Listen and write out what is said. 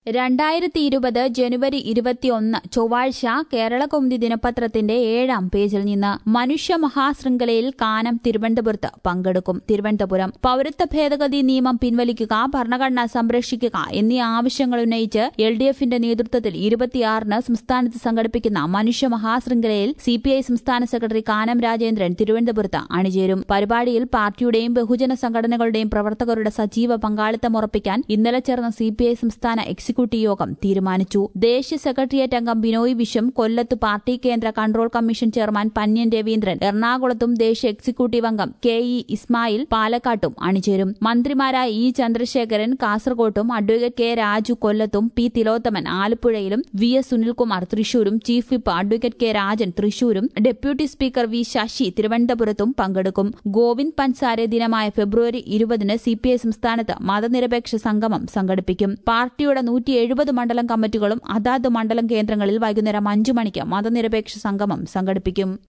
രണ്ടായിരത്തി ഇരുപത് ജനുവരി ഇരുപത്തിയൊന്ന് ചൊവ്വാഴ്ച കേരളകൗമുദി ദിനപത്രത്തിന്റെ ഏഴാം പേജിൽ നിന്ന് മനുഷ്യ മഹാശൃംഖലയിൽ കാനം തിരുവനന്തപുരത്ത് പങ്കെടുക്കും തിരുവനന്തപുരം പൌരത്വ ഭേദഗതി നിയമം പിൻവലിക്കുക ഭരണഘടന സംരക്ഷിക്കുക എന്നീ ആവശ്യങ്ങൾ ഉന്നയിച്ച് എൽ ഡി എഫിന്റെ നേതൃത്വത്തിൽ ഇരുപത്തിയാറിന് സംസ്ഥാനത്ത് സംഘടിപ്പിക്കുന്ന മനുഷ്യ മഹാശൃംഖലയിൽ സിപിഐ സംസ്ഥാന സെക്രട്ടറി കാനം രാജേന്ദ്രൻ തിരുവനന്തപുരത്ത് അണിചേരും പരിപാടിയിൽ പാർട്ടിയുടെയും ബഹുജന സംഘടനകളുടെയും പ്രവർത്തകരുടെ സജീവ പങ്കാളിത്തം ഉറപ്പിക്കാൻ ഇന്നലെ ചേർന്ന സിപിഐ സംസ്ഥാന എക്സിക്യൂട്ടീവ് യോഗം തീരുമാനിച്ചു ദേശീയ സെക്രട്ടേറിയറ്റ് അംഗം ബിനോയ് വിശ്വം കൊല്ലത്ത് പാർട്ടി കേന്ദ്ര control commission chairman Pannian Raveendran എറണാകുളത്തും ദേശീയ എക്സിക്യൂട്ടീവ് അംഗം കെ ഇ ഇസ്മായിൽ പാലക്കാട്ടും അണിചേരും മന്ത്രിമാരായ ഇ ചന്ദ്രശേഖരൻ കാസർകോട്ടും അഡ്വക്കേറ്റ് കെ രാജു കൊല്ലത്തും പി തിലോത്തമൻ ആലപ്പുഴയിലും വി എസ് സുനിൽകുമാർ തൃശൂരും chief whip advocate K Rajan തൃശൂരും ഡെപ്യൂട്ടി സ്പീക്കർ വി ശശി തിരുവനന്തപുരത്തും പങ്കെടുക്കും ഗോവിന്ദ് പൻസാരെ ദിനമായ ഫെബ്രുവരി ഇരുപതിന് സിപിഐ സംസ്ഥാനത്ത് മതനിരപേക്ഷ സംഗമം സംഘടിപ്പിക്കും പാർട്ടിയുടെ നൂറ്റി എഴുപത് മണ്ഡലം കമ്മിറ്റികളും അതാത് മണ്ഡലം കേന്ദ്രങ്ങളിൽ വൈകുന്നേരം അഞ്ചു മണിക്ക് മതനിരപേക്ഷ സംഗമം സംഘടിപ്പിക്കും